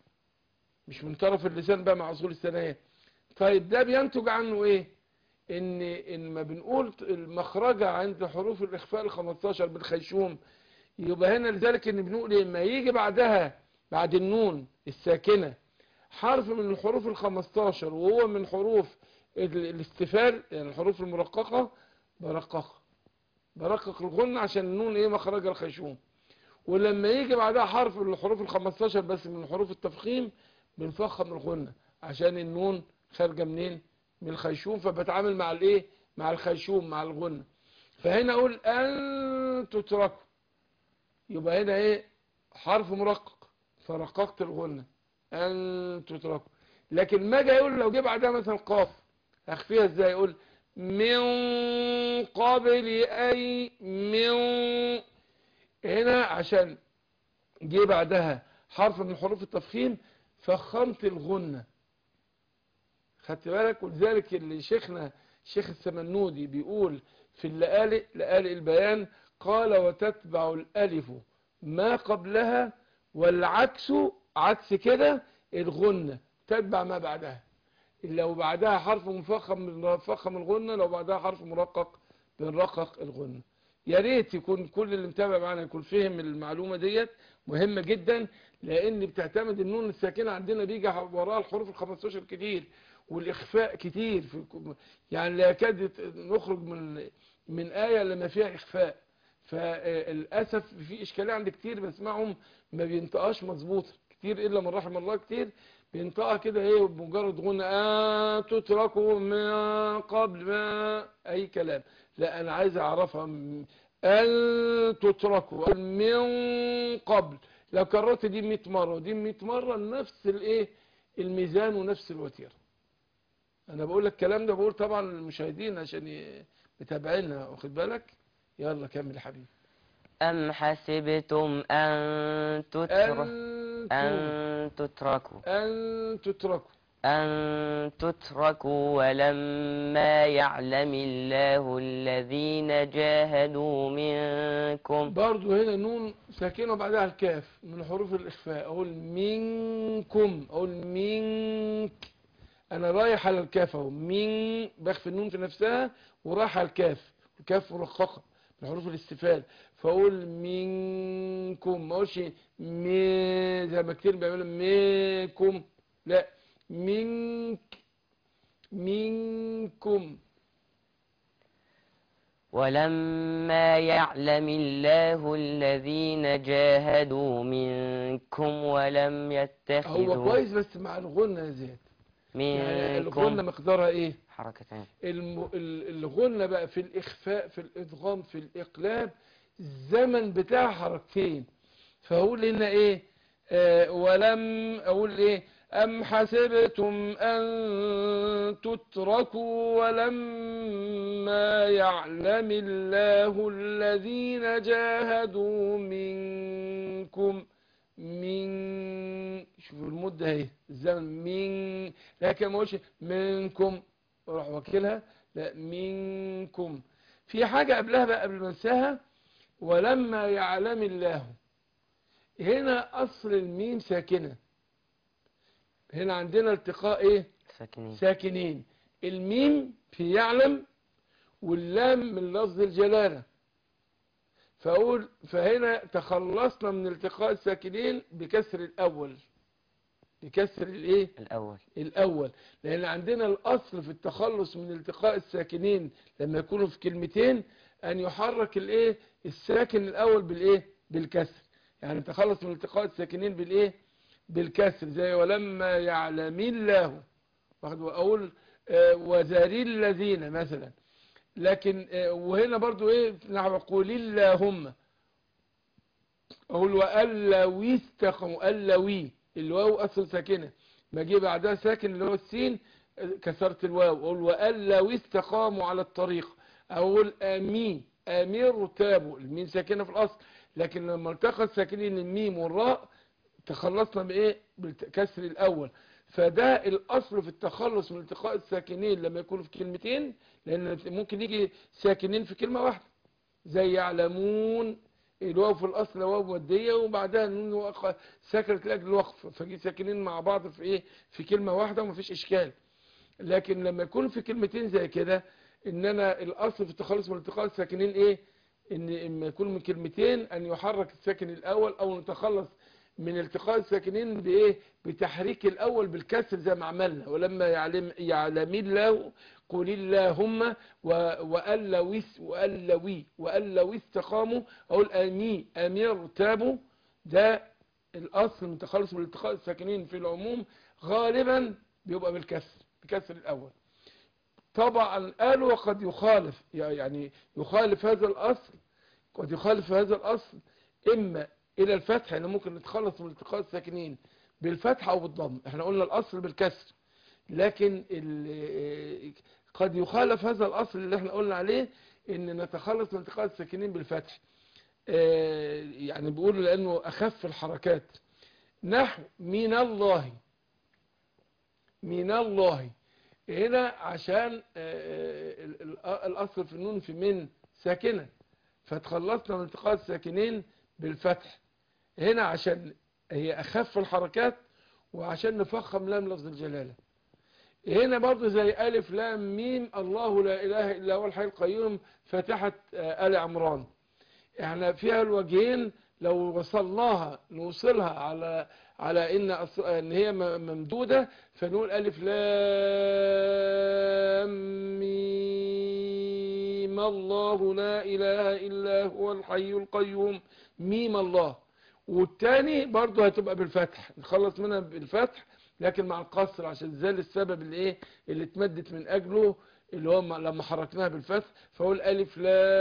Speaker 2: مش من طرف اللسان بقى مع اصول الثنايا طيب ده بينتج عنه ايه ان ان ما بنقول المخرجة عند حروف الاخفاء الخمستاشر بالخيشوم يبقى هنا لذلك ان بنقول ايه ما يجي بعدها بعد النون الساكنة حرف من الحروف الخمستاشر وهو من حروف ال- الاستفال يعني الحروف المرققة برققة برقق الغنة عشان النون ايه مخرج الخيشوم ولما يجي بعدها حرف من الحروف الخمستاشر بس من حروف التفخيم بنفخم الغنة عشان النون خارجة منين من الخيشوم فبتعامل مع الايه مع الخيشوم مع الغنة فهنا اقول ان تتركوا يبقى هنا ايه حرف مرقق فرققت الغنة ان تتركوا لكن ما اجي اقول لو جه بعدها مثلا قاف اخفيها ازاي اقول من قبل اي من هنا عشان جه بعدها حرف من حروف التفخيم فخمت الغنة خدت بالك ولذلك اللي شيخنا شيخ السمنودي بيقول في اللآلئ لآلئ البيان قال وتتبع الألف ما قبلها والعكس عكس كده الغنة تتبع ما بعدها لو بعدها حرف مفخم بنفخم الغنة لو بعدها حرف مرقق بنرقق الغنة يا ريت يكون كل اللي متابع معانا يكون فهم المعلومة ديت مهمة جدا لان بتعتمد النون الساكنة عندنا بيجي وراها الحروف ال 15 كتير والاخفاء كتير في يعني لا يكاد نخرج من من آية لما فيها اخفاء فللاسف في اشكاليه عند كتير بسمعهم ما بينطقاش مظبوط كتير الا من رحم الله كتير بينطقها كده ايه بمجرد غنى آه تتركوا من قبل ما اي كلام لا انا عايز اعرفها م- ان تتركوا من قبل لو كررت دي 100 مره ودي 100 مره نفس الايه الميزان ونفس الوتيره انا بقول لك الكلام ده بقول طبعا للمشاهدين عشان ي- متابعينا واخد بالك يلا كمل يا حبيبي
Speaker 6: أم حسبتم أن تتركوا
Speaker 2: أن
Speaker 6: أن تتركوا
Speaker 2: أن تتركوا
Speaker 6: أن تتركوا ولما يعلم الله الذين جاهدوا منكم
Speaker 2: برضو هنا نون ساكنة وبعدها الكاف من حروف الإخفاء أقول منكم أقول منك أنا رايح على الكاف أهو من بخفي النون في نفسها ورايح على الكاف الكاف مرققة من حروف الاستفال فأقول منكم ما أقولش مي زي ما كتير بيعملوا منكم لا منك منكم
Speaker 6: ولما يعلم الله الذين جاهدوا منكم ولم
Speaker 2: هو
Speaker 6: يتخذوا
Speaker 2: كويس بس مع الغنة يا زياد يعني الغنة
Speaker 6: منكم
Speaker 2: مقدارها ايه
Speaker 6: حركتين
Speaker 2: الم... ال- الغنة بقى في الإخفاء في الإدغام في الإقلاب الزمن بتاع حركتين فأقول هنا إيه آه ولم أقول إيه أم حسبتم أن تتركوا ولما يعلم الله الذين جاهدوا منكم من شوفوا المدة اهي الزمن من لكن ما اقولش منكم اروح واكلها لا منكم في حاجة قبلها بقى قبل ما انساها ولما يعلم الله هنا اصل الميم ساكنة هنا عندنا التقاء ايه
Speaker 6: ساكنين
Speaker 2: ساكنين الميم في يعلم واللام من لفظ الجلالة فأقول فهنا تخلصنا من التقاء الساكنين بكسر الأول بكسر الايه
Speaker 6: الأول
Speaker 2: الأول لأن عندنا الأصل في التخلص من التقاء الساكنين لما يكونوا في كلمتين أن يحرك الايه الساكن الأول بالايه بالكسر يعني تخلص من التقاء الساكنين بالايه بالكسر زي ولما يعلم الله واخد أقول آه، وذري الذين مثلا لكن آه، وهنا برضو ايه نحو قول اللهم اقول وألو استقموا ألوي الواو اصل ساكنه ما جه بعدها ساكن اللي هو السين آه، كسرت الواو اقول وألو استقاموا على الطريق اقول امين امير تابوا الميم ساكنه في الاصل لكن لما التقى الساكنين الميم والراء تخلصنا بايه بالكسر الاول فده الاصل في التخلص من التقاء الساكنين لما يكونوا في كلمتين لان ممكن يجي ساكنين في كلمه واحده زي يعلمون الواو في الاصل واو ماديه وبعدها النون وق- سكنت لاجل الوقف فجي ساكنين مع بعض في ايه في كلمه واحده ومفيش اشكال لكن لما يكون في كلمتين زي كده ان انا الاصل في التخلص من التقاء الساكنين ايه ان لما يكون من كلمتين ان يحرك الساكن الاول او نتخلص من التقاء الساكنين بايه بتحريك الاول بالكسر زي ما عملنا ولما يعلم يعلم الله قل اللهم و- وألويس وألوي وألوي استقاموا أقول أمي أمير تابوا ده الأصل من تخلص من التقاء الساكنين في العموم غالبا بيبقى بالكسر بكسر الأول طبعا قالوا وقد يخالف يعني يخالف هذا الأصل قد يخالف هذا الأصل إما إلى الفتح يعني ممكن نتخلص من التقاء الساكنين بالفتح أو بالضم احنا قلنا الأصل بالكسر لكن ال- قد يخالف هذا الأصل اللي احنا قلنا عليه ان نتخلص من التقاء الساكنين بالفتح آه، يعني بيقولوا لأنه أخف الحركات نحو من الله من الله هنا عشان آه، ال- ال- الأصل في النون في من ساكنة فتخلصنا من التقاء الساكنين بالفتح هنا عشان هي أخف الحركات وعشان نفخم لام لفظ الجلالة هنا برضو زي ألف لام ميم الله لا إله إلا هو الحي القيوم فاتحة آه، آل عمران احنا فيها الوجهين لو وصلناها نوصلها على على ان أص- ان هي م- ممدوده فنقول الف لام ميم الله لا اله الا هو الحي القيوم ميم الله والتاني برضو هتبقى بالفتح نخلص منها بالفتح لكن مع القصر عشان زال السبب اللي ايه اللي اتمدت من اجله اللي هو م- لما حركناها بالفتح فاقول الف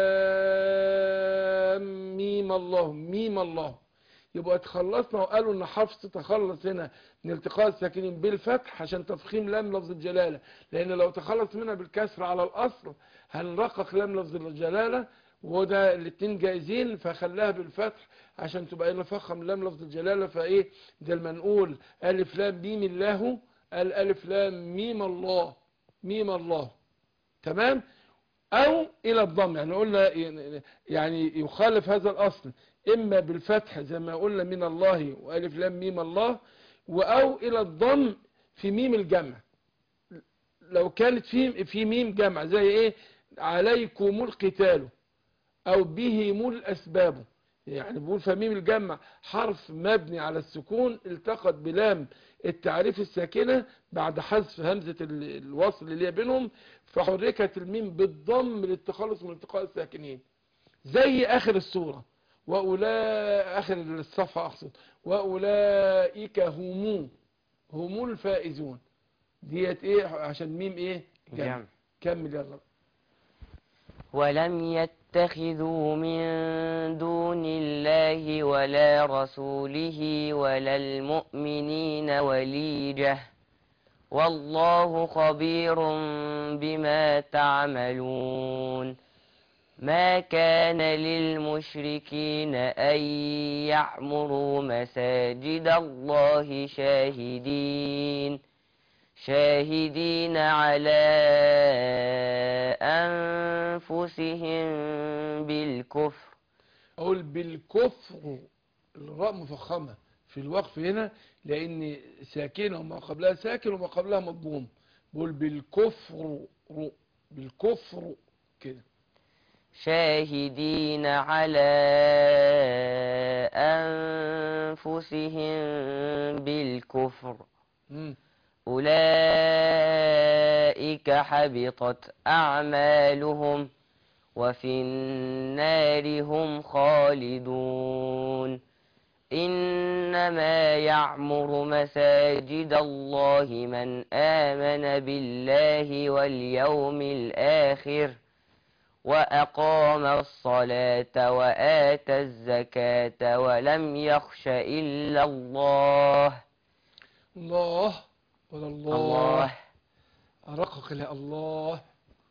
Speaker 2: لام ميم الله ميم الله يبقى تخلصنا وقالوا ان حفص تخلص هنا من التقاء الساكنين بالفتح عشان تفخيم لام لفظ الجلاله لان لو تخلص منها بالكسر على الاصل هنرقق لام لفظ الجلاله وده الاتنين جايزين فخلاها بالفتح عشان تبقى نفخم لام لفظ الجلاله فايه ده لما نقول الف لام ميم الله قال الف لام ميم الله ميم الله تمام او الى الضم يعني قلنا يعني يخالف هذا الاصل اما بالفتح زي ما قلنا من الله والف لام ميم الله او الى الضم في ميم الجمع لو كانت في في ميم جمع زي ايه عليكم القتال او بهم الاسباب يعني بقول فميم الجمع حرف مبني على السكون التقط بلام التعريف الساكنة بعد حذف همزة ال- الوصل اللي هي بينهم فحركت الميم بالضم للتخلص من التقاء الساكنين زي اخر السورة واولئك اخر الصفحة اقصد واولئك هم هم الفائزون ديت ايه عشان ميم ايه
Speaker 6: جمع
Speaker 2: كمل يلا
Speaker 6: ولم يتخذوا من دون الله ولا رسوله ولا المؤمنين وليجة والله خبير بما تعملون ما كان للمشركين أن يعمروا مساجد الله شاهدين شاهدين على أنفسهم بالكفر
Speaker 2: اقول بالكفر الراء مفخمة في الوقف هنا لان ساكنة وما قبلها ساكن وما قبلها مضموم بقول بالكفر رو بالكفر كده
Speaker 6: شاهدين على أنفسهم بالكفر
Speaker 2: مم.
Speaker 6: أولئك حبطت أعمالهم وفي النار هم خالدون إنما يعمر مساجد الله من آمن بالله واليوم الآخر وأقام الصلاة وآتى الزكاة ولم يخش إلا الله
Speaker 2: الله ولا الله,
Speaker 6: الله
Speaker 2: أرقق إلى الله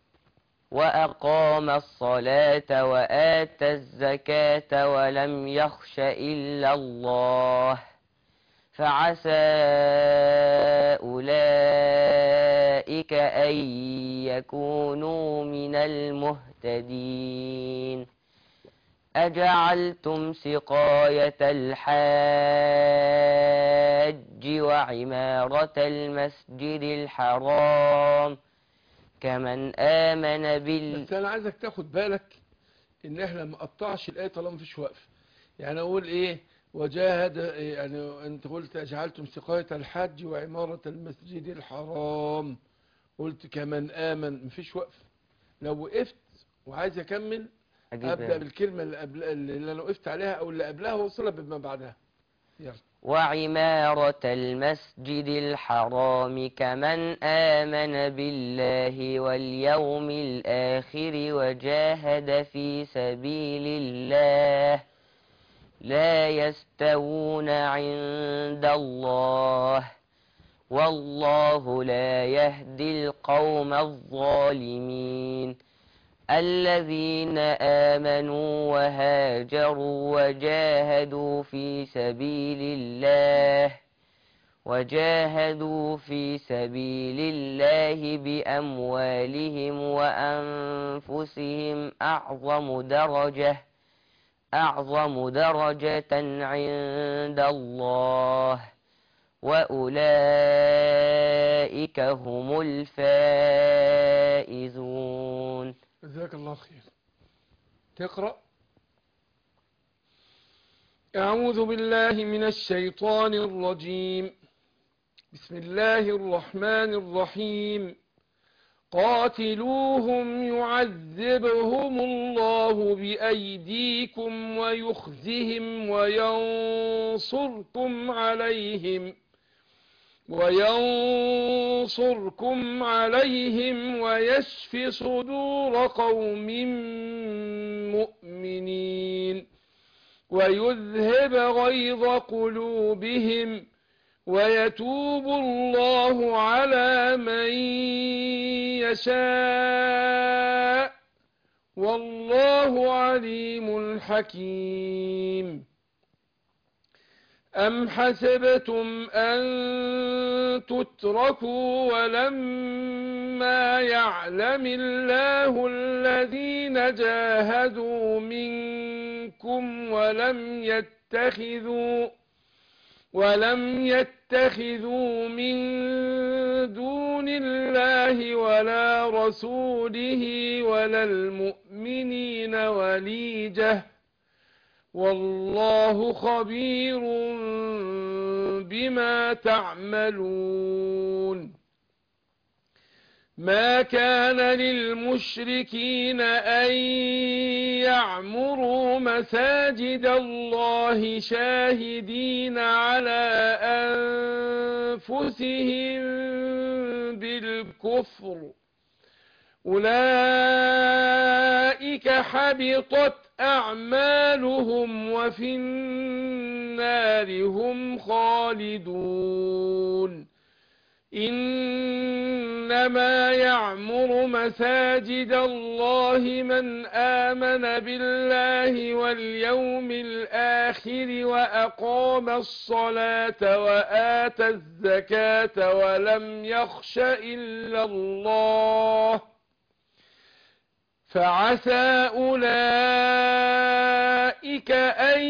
Speaker 6: وأقام الصلاة وآتى الزكاة ولم يخش إلا الله فعسى أولئك أن يكونوا من المهتدين أجعلتم سقاية الحاج وعمارة المسجد الحرام كمن آمن بال
Speaker 2: بس أنا عايزك تاخد بالك إن إحنا ما قطعش الآية طالما مفيش وقف يعني أقول إيه وجاهد يعني أنت قلت أجعلتم سقاية الحج وعمارة المسجد الحرام قلت كمن آمن مفيش وقف لو وقفت وعايز أكمل
Speaker 6: أجيب
Speaker 2: أبدأ بالكلمة اللي, قبل اللي أنا وقفت عليها أو اللي قبلها وأوصلها بما بعدها يلا
Speaker 6: وعمارة المسجد الحرام كمن آمن بالله واليوم الآخر وجاهد في سبيل الله لا يستوون عند الله والله لا يهدي القوم الظالمين الذين آمنوا وهاجروا وجاهدوا في سبيل الله وجاهدوا في سبيل الله بأموالهم وأنفسهم أعظم درجة أعظم درجة عند الله وأولئك هم الفائزون
Speaker 2: جزاك الله خير تقرأ أعوذ بالله من الشيطان الرجيم بسم الله الرحمن الرحيم قاتلوهم يعذبهم الله بأيديكم ويخزهم وينصركم عليهم وينصركم عليهم ويشف صدور قوم مؤمنين ويذهب غيظ قلوبهم ويتوب الله على من يشاء والله عليم حكيم أم حسبتم أن تتركوا ولما يعلم الله الذين جاهدوا منكم ولم يتخذوا ولم يتخذوا من دون الله ولا رسوله ولا المؤمنين وليجة والله خبير بما تعملون ما كان للمشركين أن يعمروا مساجد الله شاهدين على أنفسهم بالكفر أولئك حبطت أعمالهم وفي النار هم خالدون إنما يعمر مساجد الله من آمن بالله واليوم الآخر وأقام الصلاة وآتى الزكاة ولم يخش إلا الله فعسى أولئك أن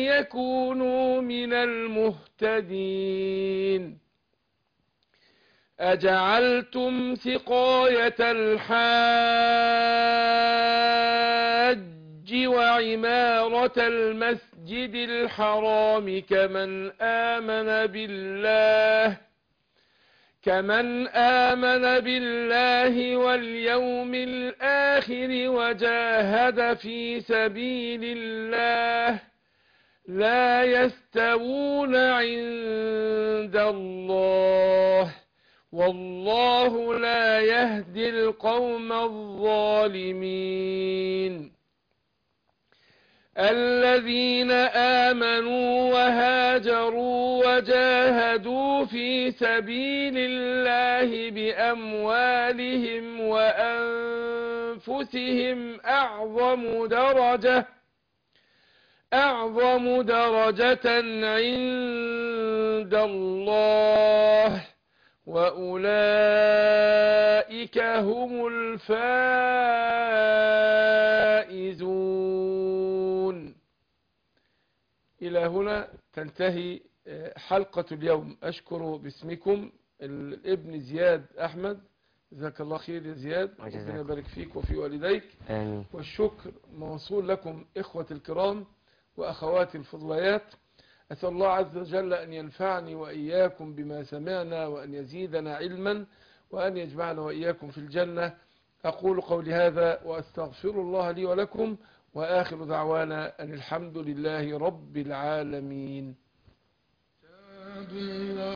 Speaker 2: يكونوا من المهتدين أجعلتم سقاية الحاج وعمارة المسجد الحرام كمن آمن بالله كمن آمن بالله واليوم الآخر وجاهد في سبيل الله لا يستوون عند الله والله لا يهدي القوم الظالمين الذين آمنوا وهاجروا وجاهدوا في سبيل الله بأموالهم وأنفسهم أعظم درجة أعظم درجة عند الله وأولئك هم الفائزون إلى هنا تنتهي حلقة اليوم أشكر باسمكم الابن زياد أحمد جزاك الله خير يا زياد
Speaker 6: وجزاك.
Speaker 2: ربنا يبارك فيك وفي والديك
Speaker 6: آمين
Speaker 2: والشكر موصول لكم إخوة الكرام وأخواتي الفضليات أسأل الله عز وجل أن ينفعني وإياكم بما سمعنا وأن يزيدنا علما وأن يجمعنا وإياكم في الجنة أقول قولي هذا وأستغفر الله لي ولكم وآخر دعوانا أن الحمد لله رب العالمين
Speaker 1: كتاب الله